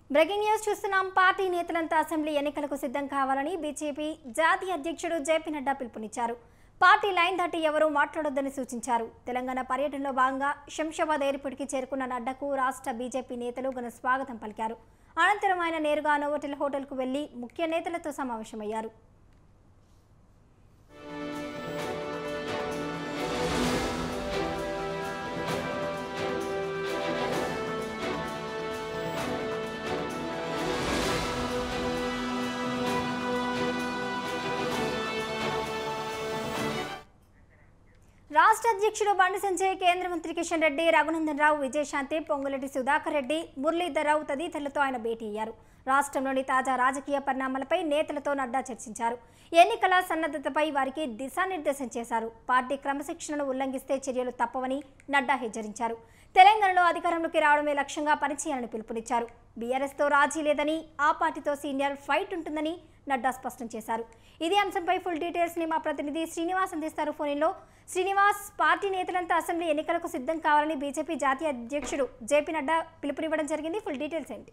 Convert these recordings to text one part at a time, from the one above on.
Breaking news చూస్తున్నాం party నేతలంతా assembly ఎన్నికలకు సిద్ధం కావాలని బీజేపీ జాతీయ అధ్యక్షుడు జేపీ నడ్డా పిలుపునిచ్చారు పార్టీ లైన్ దాటి ఎవరూ మాట్లాడొద్దని సూచించారు తెలంగాణ పర్యటనలో భాగంగా శంషాబాద్ ఎయిర్పోర్ట్కి చేరుకున్న నడ్డాకు రాష్ట్ర బీజేపీ నేతలు ఘన స్వాగతం పలికారు అనంతరం ఆయన నేరుగా నోవోటెల్ హోటల్కు వెళ్లి ముఖ్య నేతలతో సమావేశమయ్యారు రాష్ట్ర అధ్యక్షుడు బండి సంజయ్ కేంద్ర మంత్రి కిషన్ రెడ్డి రఘునందన్ రావు విజయశాంతి పొంగులెడ్డి సుధాకర్ రెడ్డి మురళీధర్ రావు తదితరులతో ఆయన భేటీ అయ్యారు రాష్ట్రంలోని తాజా రాజకీయ పరిణామాలపై నేతలతో నడ్డా చర్చించారు ఎన్నికల సన్నద్ధతపై వారికి దిశానిర్దేశం చేశారు పార్టీ క్రమశిక్షణను ఉల్లంఘిస్తే చర్యలు తప్పవని నడ్డా హెచ్చరించారు తెలంగాణలో అధికారంలోకి రావడమే లక్ష్యంగా పనిచేయాలని పిలుపునిచ్చారు బీఆర్ఎస్తో రాజీ లేదని ఆ పార్టీతో సీనియర్ ఫైట్ ఉంటుందని నడ్డా స్పష్టం చేశారు ఇదే అంశంపై ఫుల్ డీటెయిల్స్ ని మా ప్రతినిధి శ్రీనివాస్ అందిస్తారు ఫోన్లో శ్రీనివాస్ పార్టీ నేతలంతా అసెంబ్లీ ఎన్నికలకు సిద్ధం కావాలని బీజేపీ జాతీయ అధ్యక్షుడు జేపీ నడ్డా పిలుపునివ్వడం జరిగింది ఫుల్ డీటెయిల్స్ ఏంటి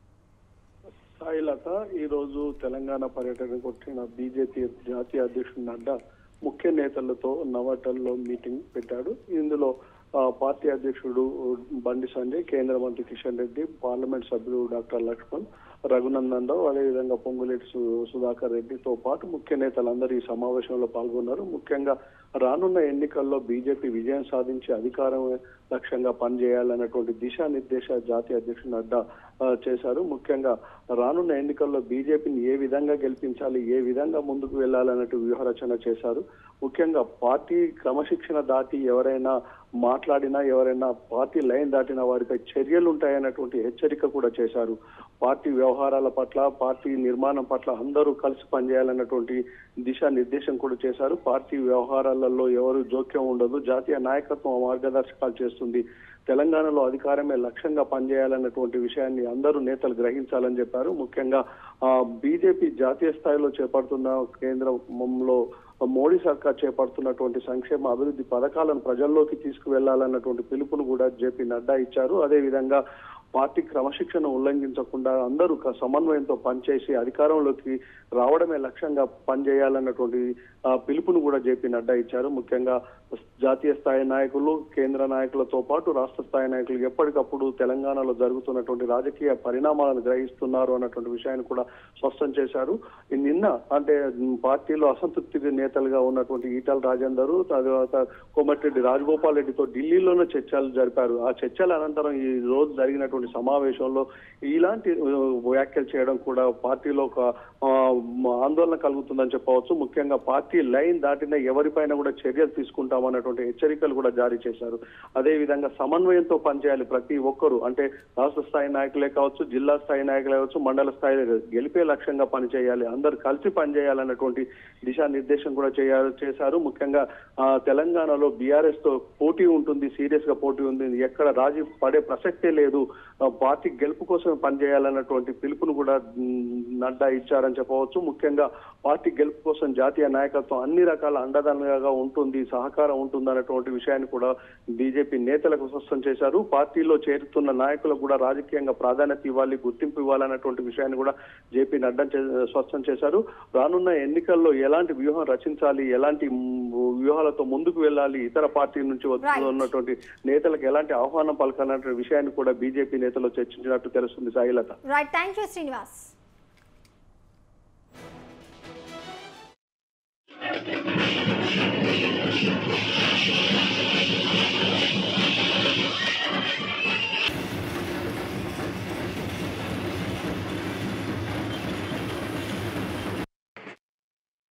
సాయిలత ఈ రోజు తెలంగాణ పర్యటనకు వచ్చిన బీజేపీ జాతీయ అధ్యక్షుడు నడ్డా ముఖ్య నేతలతో నవాటల్లో మీటింగ్ పెట్టాడు ఇందులో ఆ, పార్టీ అధ్యక్షుడు బండి సంజయ్ కేంద్ర మంత్రి కిషన్ రెడ్డి పార్లమెంట్ సభ్యుడు డాక్టర్ లక్ష్మణ్ రఘునందన్ రావు అదేవిధంగా పొంగులేటి సు- సుధాకర్ రెడ్డితో పాటు ముఖ్య నేతలందరూ ఈ సమావేశంలో పాల్గొన్నారు ముఖ్యంగా రానున్న ఎన్నికల్లో బీజేపీ విజయం సాధించి అధికారం లక్ష్యంగా పనిచేయాలన్నటువంటి దిశానిర్దేశ జాతీయ అధ్యక్షుడు నడ్డా ఆ, చేశారు ముఖ్యంగా రానున్న ఎన్నికల్లో బీజేపీని ఏ విధంగా గెలిపించాలి ఏ విధంగా ముందుకు వెళ్లాలన్నట్టు వ్యూహరచన చేశారు ముఖ్యంగా పార్టీ క్రమశిక్షణ దాటి ఎవరైనా మాట్లాడినా ఎవరైనా పార్టీ లైన్ దాటిన వారిపై చర్యలు ఉంటాయన్నటువంటి హెచ్చరిక కూడా చేశారు పార్టీ వ్యవహారాల పట్ల పార్టీ నిర్మాణం పట్ల అందరూ కలిసి పనిచేయాలన్నటువంటి దిశా నిర్దేశం కూడా చేశారు పార్టీ వ్యవహారాలలో ఎవరు జోక్యం ఉండదు జాతీయ నాయకత్వం మార్గదర్శకాలు చేస్తుంది తెలంగాణలో అధికారమే లక్ష్యంగా పనిచేయాలన్నటువంటి విషయాన్ని అందరూ నేతలు గ్రహించాలని చెప్పారు ముఖ్యంగా ఆ బీజేపీ జాతీయ స్థాయిలో చేపడుతున్న కేంద్రంలో మోడీ సర్కార్ చేపడుతున్నటువంటి సంక్షేమ అభివృద్ధి పథకాలను ప్రజల్లోకి తీసుకువెళ్లాలన్నటువంటి పిలుపును కూడా జేపీ నడ్డా ఇచ్చారు అదే విధంగా పార్టీ క్రమశిక్షణ ఉల్లంఘించకుండా అందరూ క- సమన్వయంతో పనిచేసి అధికారంలోకి రావడమే లక్ష్యంగా పనిచేయాలన్నటువంటి ఆ, పిలుపును కూడా జేపీ నడ్డా ఇచ్చారు ముఖ్యంగా జాతీయ స్థాయి నాయకులు కేంద్ర నాయకులతో పాటు రాష్ట్ర స్థాయి నాయకులు ఎప్పటికప్పుడు తెలంగాణలో జరుగుతున్నటువంటి రాజకీయ పరిణామాలను గ్రహిస్తున్నారు అన్నటువంటి విషయాన్ని కూడా స్పష్టం చేశారు ఈ నిన్న అంటే ఉమ్, పార్టీలో అసంతృప్తి నేతలుగా ఉన్నటువంటి ఈటల రాజేందర్ తర్వాత కోమటిరెడ్డి రాజగోపాల్ రెడ్డితో ఢిల్లీలోనే చర్చలు జరిపారు ఆ చర్చల అనంతరం ఈ రోజు జరిగినటువంటి సమావేశంలో ఇలాంటి ఆ, వ్యాఖ్యలు చేయడం కూడా పార్టీలో ఒక ఆ, ఆందోళన కలుగుతుందని చెప్పవచ్చు ముఖ్యంగా పార్టీ లైన్ దాటిన ఎవరిపైన కూడా చర్యలు తీసుకుంటామన్నటువంటి హెచ్చరికలు కూడా జారీ చేశారు అదే విధంగా సమన్వయంతో పనిచేయాలి ప్రతి ఒక్కరు అంటే రాష్ట్ర స్థాయి నాయకులే కావచ్చు జిల్లా స్థాయి నాయకులే కావచ్చు మండల స్థాయి గెలిపే లక్ష్యంగా పనిచేయాలి అందరు కలిసి పనిచేయాలన్నటువంటి దిశానిర్దేశం కూడా చేయాలి చేశారు ముఖ్యంగా ఆ, తెలంగాణలో బీఆర్ఎస్ తో పోటీ ఉంటుంది సీరియస్ గా పోటీ ఉంది ఎక్కడ రాజీ పడే ప్రసక్తే లేదు ఆ, పార్టీ గెలుపు కోసం పనిచేయాలన్నటువంటి పిలుపును కూడా ఉమ్, నడ్డా ఇచ్చారని చెప్పవచ్చు ముఖ్యంగా పార్టీ గెలుపు కోసం జాతీయ నాయకత్వం అన్ని రకాల అండదండగా ఉంటుంది సహకారం ఉంటుంది అన్నటువంటి విషయాన్ని కూడా బీజేపీ నేతలకు స్పష్టం చేశారు పార్టీలో చేరుతున్న నాయకులకు కూడా రాజకీయంగా ప్రాధాన్యత ఇవ్వాలి గుర్తింపు ఇవ్వాలన్నటువంటి విషయాన్ని కూడా జేపీ నడ్డా చే- స్పష్టం చేశారు రానున్న ఎన్నికల్లో ఎలాంటి వ్యూహం రచించాలి ఎలాంటి మ్, వ్యూహాలతో ముందుకు వెళ్ళాలి ఇతర పార్టీ నుంచి Right. వస్తున్నటువంటి నేతలకు ఎలాంటి ఆహ్వానం పలకాలన్నటువంటి విషయాన్ని కూడా బీజేపీ నేతలు చర్చించినట్టు తెలుస్తుంది Sailatha right thank you Srinivas